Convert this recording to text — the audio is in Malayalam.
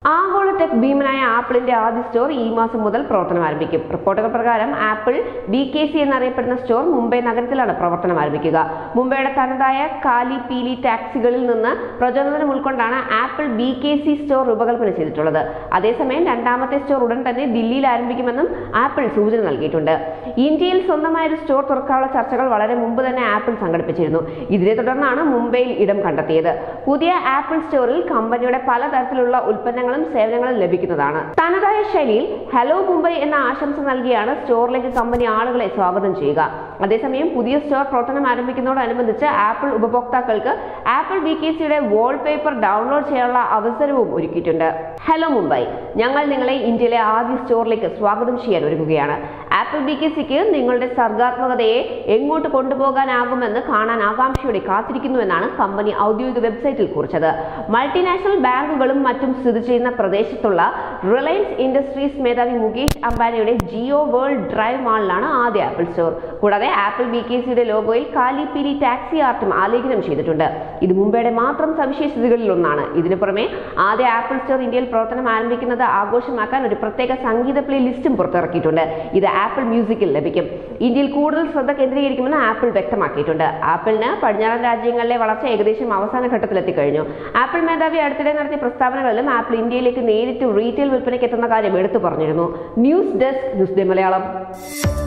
ആഗോള ടെക് ഭീമനായ ആപ്പിളിന്റെ ആദ്യ സ്റ്റോർ ഈ മാസം മുതൽ പ്രവർത്തനം ആരംഭിക്കും റിപ്പോർട്ടുകൾ പ്രകാരം ആപ്പിൾ ബി കെ സി എന്നറിയപ്പെടുന്ന സ്റ്റോർ മുംബൈ നഗരത്തിലാണ് പ്രവർത്തനം ആരംഭിക്കുക മുംബൈയുടെ തനതായ കാലി പീലി ടാക്സികളിൽ നിന്ന് പ്രചോദനം ഉൾക്കൊണ്ടാണ് Apple B K C store രൂപകൽപ്പന ചെയ്തിട്ടുള്ളത് അതേസമയം രണ്ടാമത്തെ സ്റ്റോർ ഉടൻ തന്നെ ദില്ലിയിൽ ആരംഭിക്കുമെന്നും ആപ്പിൾ സൂചന നൽകിയിട്ടുണ്ട് ഇന്ത്യയിൽ സ്വന്തമായ ഒരു സ്റ്റോർ തുറക്കാനുള്ള ചർച്ചകൾ വളരെ മുമ്പ് തന്നെ ആപ്പിൾ സംഘടിപ്പിച്ചിരുന്നു ഇതിനെ തുടർന്നാണ് മുംബൈയിൽ ഇടം കണ്ടെത്തിയത് പുതിയ ആപ്പിൾ സ്റ്റോറിൽ കമ്പനിയുടെ പലതരത്തിലുള്ള ഉൽപ്പന്നങ്ങളും സേവനങ്ങളും ലഭിക്കുന്നതാണ് തനതായ ശൈലിയിൽ ഹലോ മുംബൈ എന്ന ആശംസ നൽകിയാണ് സ്റ്റോറിലേക്ക് കമ്പനി ആളുകളെ സ്വാഗതം ചെയ്യുക അതേസമയം പുതിയ സ്റ്റോർ പ്രവർത്തനം ആരംഭിക്കുന്നതോടനുബന്ധിച്ച് ആപ്പിൾ ഉപഭോക്താക്കൾക്ക് ആപ്പിൾ ബി കെ സിയുടെ വാൾപേപ്പർ ഡൗൺലോഡ് ചെയ്യാനുള്ള അവസരവും ഒരുക്കിയിട്ടുണ്ട് ഹലോ മുംബൈ ഞങ്ങൾ നിങ്ങളെ ഇന്ത്യയിലെ ആദ്യ സ്റ്റോറിലേക്ക് സ്വാഗതം ചെയ്യാൻ ഒരുങ്ങുകയാണ് ആപ്പിൾ ബി കെ സിക്ക് നിങ്ങളുടെ സർഗാത്മകതയെ എങ്ങോട്ട് കൊണ്ടുപോകാനാകുമെന്ന് കാണാൻ ആകാംക്ഷയോടെ കാത്തിരിക്കുന്നുവെന്നാണ് കമ്പനി ഔദ്യോഗിക വെബ്സൈറ്റിൽ കുറിച്ചത് മൾട്ടിനാഷണൽ ബാങ്കുകളും മറ്റും സ്ഥിതി ചെയ്യുന്ന പ്രദേശത്തുള്ള റിലയൻസ് ഇൻഡസ്ട്രീസ് മേധാവി മുകേഷ് അംബാനിയുടെ ജിയോ വേൾഡ് ഡ്രൈവ് മാളിലാണ് ആദ്യ ആപ്പിൾ സ്റ്റോർ കൂടാതെ ആപ്പിൾ ബി കെ സിയുടെ ലോഗോയിൽ കാലിപ്പിരി ടാക്സി ആർട്ടും ആലേഖനം ചെയ്തിട്ടുണ്ട് ഇത് മുംബൈയുടെ മാത്രം സവിശേഷതകളിൽ ഒന്നാണ് ഇതിനു പുറമെ ആദ്യ ആപ്പിൾ സ്റ്റോർ ഇന്ത്യയിൽ പ്രവർത്തനം ആരംഭിക്കുന്നത് ആഘോഷമാക്കാൻ ഒരു പ്രത്യേക സംഗീത പ്ലേ ലിസ്റ്റും പുറത്തിറക്കിയിട്ടുണ്ട് ഇത് ആപ്പിൾ മ്യൂസിക്കിൽ ലഭിക്കും ഇന്ത്യയിൽ കൂടുതൽ ശ്രദ്ധ കേന്ദ്രീകരിക്കുമെന്ന് ആപ്പിൾ വ്യക്തമാക്കിയിട്ടുണ്ട് ആപ്പിളിന് പടിഞ്ഞാറൻ രാജ്യങ്ങളിലെ വളർച്ച ഏകദേശം അവസാന ഘട്ടത്തിലെത്തിക്കഴിഞ്ഞു ആപ്പിൾ മേധാവി അടുത്തിടെ നടത്തിയ പ്രസ്താവനകളിലും ആപ്പിൾ ഇന്ത്യയിലേക്ക് നേരിട്ട് റീറ്റെയിൽ വിൽപ്പനയ്ക്ക് എത്തുന്ന കാര്യം എടുത്തു പറഞ്ഞിരുന്നു news desk news day Malayalam